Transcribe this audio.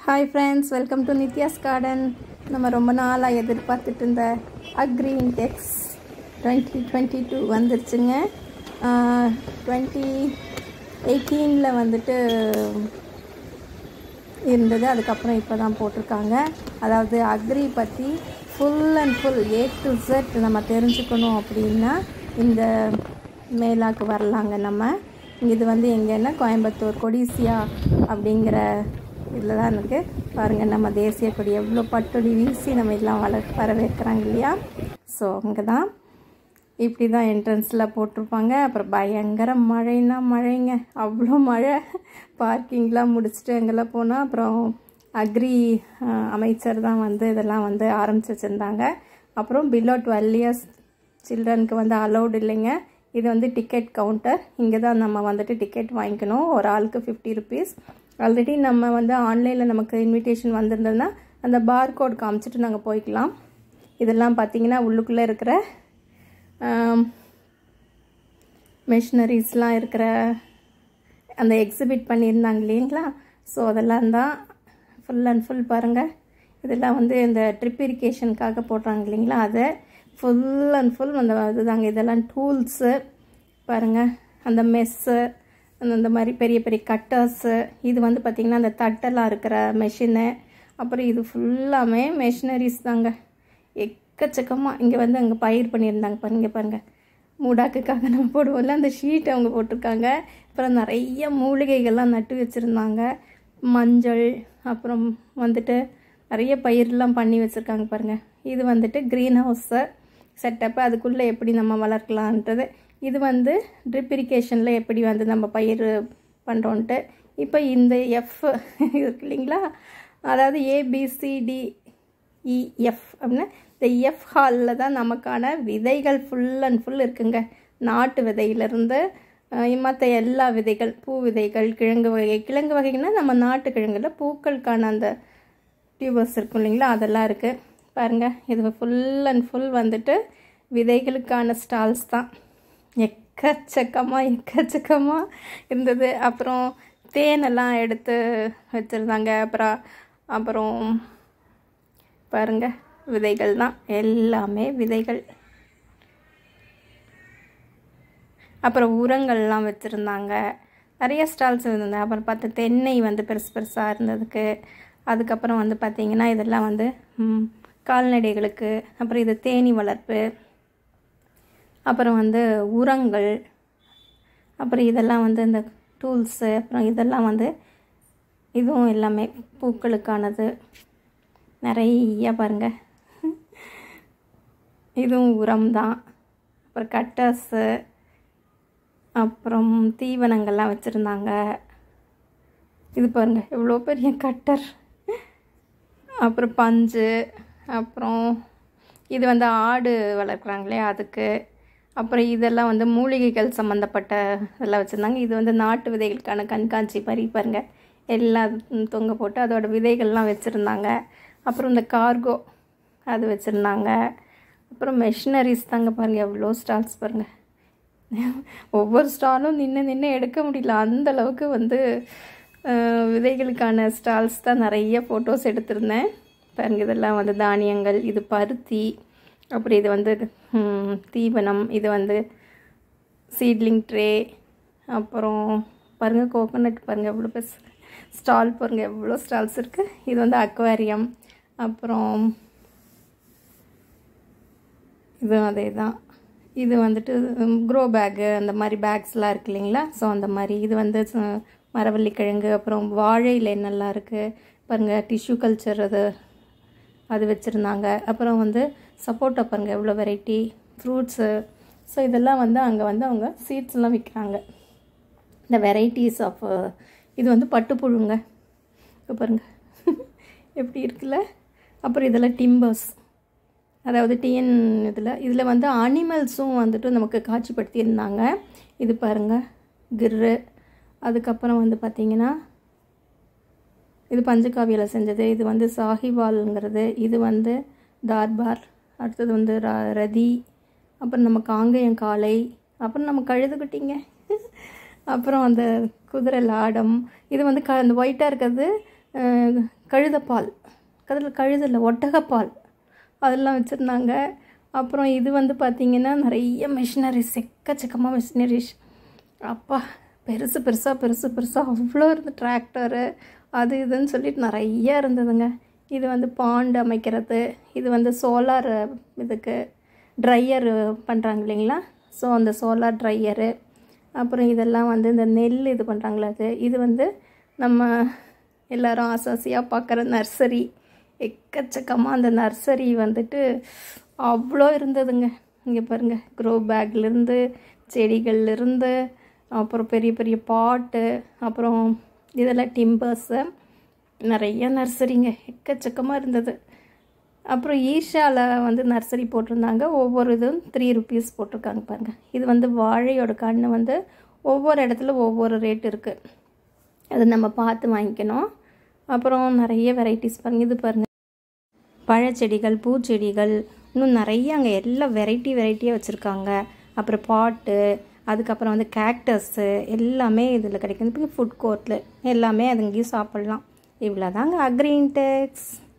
hi friends welcome to Nithya's garden நம்ம ரொம்ப நாளாக எதிர்பார்த்துட்டு இருந்த agri index twenty twenty two வந்துருச்சுங்க டுவெண்ட்டி எயிட்டீனில் வந்துட்டு இருந்தது அதுக்கப்புறம் இப்போ தான் போட்டிருக்காங்க அதாவது அக்ரி பற்றி full and full A to Z நம்ம தெரிஞ்சுக்கணும் அப்படின்னா இந்த மேலாக்கு வரலாங்க நம்ம இது வந்து எங்கன்னா கோயம்புத்தூர் கொடிசியா அப்படிங்கிற இதில் தான் இருக்குது பாருங்கள் நம்ம தேசிய கொடி எவ்வளோ பட்டொடி வீசி நம்ம எல்லாம் வள வரவேற்கிறாங்க இல்லையா ஸோ அங்கே தான் இப்படி தான் என்ட்ரன்ஸில் போட்டிருப்பாங்க அப்புறம் பயங்கர மழைன்னா மழைங்க அவ்வளோ மழை பார்க்கிங்லாம் முடிச்சுட்டு அங்கெல்லாம் போனால் அப்புறம் அக்ரி அமைச்சர் தான் வந்து இதெல்லாம் வந்து ஆரம்பிச்சு வச்சுருந்தாங்க அப்புறம் பிலோ டுவெல் இயர்ஸ் சில்ட்ரனுக்கு வந்து அலௌடு இல்லைங்க இது வந்து டிக்கெட் கவுண்டர் இங்கே தான் நம்ம வந்துட்டு டிக்கெட் வாங்கிக்கணும் ஒரு ஆளுக்கு ஃபிஃப்டி ருபீஸ் ஆல்ரெடி நம்ம வந்து ஆன்லைனில் நமக்கு இன்விடேஷன் வந்திருந்ததுன்னா அந்த பார் கோட் காமிச்சிட்டு நாங்கள் போய்க்கலாம் இதெல்லாம் பார்த்தீங்கன்னா உள்ளுக்குள்ளே இருக்கிற மிஷினரிஸ்லாம் இருக்கிற அந்த எக்ஸிபிட் பண்ணியிருந்தாங்க இல்லைங்களா ஸோ அதெல்லாம் தான் ஃபுல் அண்ட் ஃபுல் பாருங்கள் இதெல்லாம் வந்து இந்த ட்ரிப் இரிகேஷனுக்காக போடுறாங்க இல்லைங்களா அதை ஃபுல் அண்ட் ஃபுல் அந்த இதுதாங்க இதெல்லாம் டூல்ஸு பாருங்கள் அந்த மெஸ்ஸு அந்த மாதிரி பெரிய பெரிய கட்டர்ஸு இது வந்து பார்த்திங்கன்னா அந்த தட்டெல்லாம் இருக்கிற மெஷினு அப்புறம் இது ஃபுல்லாமே மெஷினரிஸ் தாங்க எக்கச்சக்கமாக இங்கே வந்து அங்கே பயிர் பண்ணியிருந்தாங்க பாருங்க பாருங்கள் மூடாக்குக்காக நம்ம போடுவோம்ல அந்த ஷீட் அவங்க போட்டிருக்காங்க அப்புறம் நிறைய மூலிகைகள்லாம் நட்டு வச்சுருந்தாங்க மஞ்சள் அப்புறம் வந்துட்டு நிறைய பயிரெலாம் பண்ணி வச்சுருக்காங்க பாருங்கள் இது வந்துட்டு க்ரீன் ஹவுஸு செட்டப்பு அதுக்குள்ளே எப்படி நம்ம வளர்க்கலான்றது இது வந்து ட்ரிப் இரிகேஷனில் எப்படி வந்து நம்ம பயிர் பண்ணுறோன்ட்டு இப்போ இந்த எஃப் இருக்கு இல்லைங்களா அதாவது ஏபிசிடி இஎஃப் அப்படின்னா இந்த எஃப் ஹாலில் தான் நமக்கான விதைகள் ஃபுல் அண்ட் ஃபுல் இருக்குங்க நாட்டு விதையிலேருந்து மற்ற எல்லா விதைகள் பூ விதைகள் கிழங்கு வகை கிழங்கு வகைன்னா நம்ம நாட்டு கிழங்குல பூக்களுக்கான அந்த டியூபர்ஸ் இருக்கும் இல்லைங்களா அதெல்லாம் இருக்குது பாருங்கள் இது ஃபுல் அண்ட் ஃபுல் வந்துட்டு விதைகளுக்கான ஸ்டால்ஸ் தான் எக்கச்சக்கமாக எக்கச்சக்கமாக இருந்தது அப்புறம் தேனெல்லாம் எடுத்து வச்சுருந்தாங்க அப்புறம் அப்புறம் பாருங்கள் விதைகள் தான் எல்லாமே விதைகள் அப்புறம் உரங்கள்லாம் வச்சுருந்தாங்க நிறைய ஸ்டால்ஸ் இருந்தது அப்புறம் பார்த்து தென்னை வந்து பெருசு பெருசாக இருந்ததுக்கு அதுக்கப்புறம் வந்து பார்த்திங்கன்னா இதெல்லாம் வந்து கால்நடைகளுக்கு அப்புறம் இது தேனி வளர்ப்பு அப்புறம் வந்து உரங்கள் அப்புறம் இதெல்லாம் வந்து இந்த டூல்ஸு அப்புறம் இதெல்லாம் வந்து இதுவும் எல்லாமே பூக்களுக்கானது நிறைய பாருங்கள் இதுவும் உரம் தான் அப்புறம் கட்டர்ஸு அப்புறம் தீவனங்கள்லாம் வச்சுருந்தாங்க இது பாருங்கள் எவ்வளோ பெரிய கட்டர் அப்புறம் பஞ்சு அப்புறம் இது வந்து ஆடு வளர்க்குறாங்களே அதுக்கு அப்புறம் இதெல்லாம் வந்து மூலிகைகள் சம்மந்தப்பட்ட இதெல்லாம் வச்சுருந்தாங்க இது வந்து நாட்டு விதைகளுக்கான கண்காட்சி மாதிரி பாருங்கள் எல்லாம் தொங்க போட்டு அதோட விதைகள்லாம் வச்சுருந்தாங்க அப்புறம் இந்த கார்கோ அது வச்சுருந்தாங்க அப்புறம் மெஷினரிஸ் தாங்க பாருங்கள் எவ்வளோ ஸ்டால்ஸ் பாருங்கள் ஒவ்வொரு ஸ்டாலும் நின்று நின்று எடுக்க முடியல அந்த அளவுக்கு வந்து விதைகளுக்கான ஸ்டால்ஸ் தான் நிறைய ஃபோட்டோஸ் எடுத்திருந்தேன் பாருங்க இதெல்லாம் வந்து தானியங்கள் இது பருத்தி அப்புறம் இது வந்து தீவனம் இது வந்து சீட்லிங் ட்ரே அப்புறம் பாருங்கள் கோகோனட் பாருங்கள் எவ்வளோ பெருசு ஸ்டால் பாருங்கள் எவ்வளோ ஸ்டால்ஸ் இருக்குது இது வந்து அக்வாரியம் அப்புறம் இது அதே தான் இது வந்துட்டு க்ரோ பேக்கு அந்த மாதிரி பேக்ஸ்லாம் இருக்கு இல்லைங்களா ஸோ அந்த மாதிரி இது வந்து மரவள்ளி கிழங்கு அப்புறம் வாழை இலை நல்லா இருக்குது பாருங்கள் டிஷ்யூ கல்ச்சர் அது அது வச்சுருந்தாங்க அப்புறம் வந்து சப்போட்டா பாருங்கள் எவ்வளோ வெரைட்டி ஃப்ரூட்ஸு ஸோ இதெல்லாம் வந்து அங்கே வந்து அவங்க சீட்ஸ்லாம் விற்கிறாங்க இந்த வெரைட்டிஸ் ஆஃப் இது வந்து பட்டுப்புழுங்க இப்போ பாருங்கள் எப்படி இருக்குல்ல அப்புறம் இதெல்லாம் டிம்பர்ஸ் அதாவது டிஎன் இதில் இதில் வந்து அனிமல்ஸும் வந்துட்டு நமக்கு காட்சிப்படுத்தியிருந்தாங்க இது பாருங்கள் கிர்ரு அதுக்கப்புறம் வந்து பார்த்திங்கன்னா இது பஞ்சகாவியில் செஞ்சது இது வந்து சாஹிவால்ங்கிறது இது வந்து தார்பார் அடுத்தது வந்து ர ரதி அப்புறம் நம்ம காங்கேயம் காளை அப்புறம் நம்ம கழுதுக்குட்டிங்க அப்புறம் அந்த குதிரை லாடம் இது வந்து க அந்த ஒயிட்டாக இருக்கிறது அஹ், கழுதப்பால் கதில் கழுதில் ஒட்டகப்பால் அதெல்லாம் வச்சுருந்தாங்க அப்புறம் இது வந்து பார்த்திங்கன்னா நிறைய மிஷினரிஸ் எக்கச்சக்கமாக மிஷினரிஸ் அப்பா பெருசு பெருசாக பெருசு பெருசாக அவ்வளோ இருந்து டிராக்டரு அது இதுன்னு சொல்லிட்டு நிறைய இருந்ததுங்க இது வந்து பாண்டு அமைக்கிறது இது வந்து சோலார் இதுக்கு ட்ரையர் பண்ணுறாங்க இல்லைங்களா ஸோ அந்த சோலார் ட்ரையரு அப்புறம் இதெல்லாம் வந்து இந்த நெல் இது பண்ணுறாங்களே அது இது வந்து நம்ம எல்லாரும் ஆசாசியாக பார்க்குற நர்சரி எக்கச்சக்கமாக அந்த நர்சரி வந்துட்டு அவ்வளோ இருந்ததுங்க இங்கே பாருங்கள் க்ரோ பேக்லேருந்து செடிகள்லேருந்து அப்புறம் பெரிய பெரிய பாட்டு அப்புறம் இதெல்லாம் டிம்பர்ஸு நிறைய நர்சரிங்க எக்கச்சக்கமாக இருந்தது அப்புறம் ஈஷாவில் வந்து நர்சரி போட்டிருந்தாங்க ஒவ்வொரு இதுவும் த்ரீ ருபீஸ் போட்டிருக்காங்க பாருங்கள் இது வந்து வாழையோட கன்று வந்து ஒவ்வொரு இடத்துல ஒவ்வொரு ரேட் இருக்குது அது நம்ம பார்த்து வாங்கிக்கணும் அப்புறம் நிறைய வெரைட்டிஸ் பாருங்கள் இது பாருங்கள் பழச்செடிகள் பூச்செடிகள் இன்னும் நிறைய அங்கே எல்லாம் வெரைட்டி வெரைட்டியாக வச்சுருக்காங்க அப்புறம் பாட்டு அதுக்கப்புறம் வந்து கேக்டஸ்ஸு எல்லாமே இதில் கிடைக்கும் இப்போ ஃபுட் கோர்ட்டில் எல்லாமே அது இங்கேயும் சாப்பிட்லாம் இவ்வளோ தாங்க அக்ரீன் டெக்ஸ்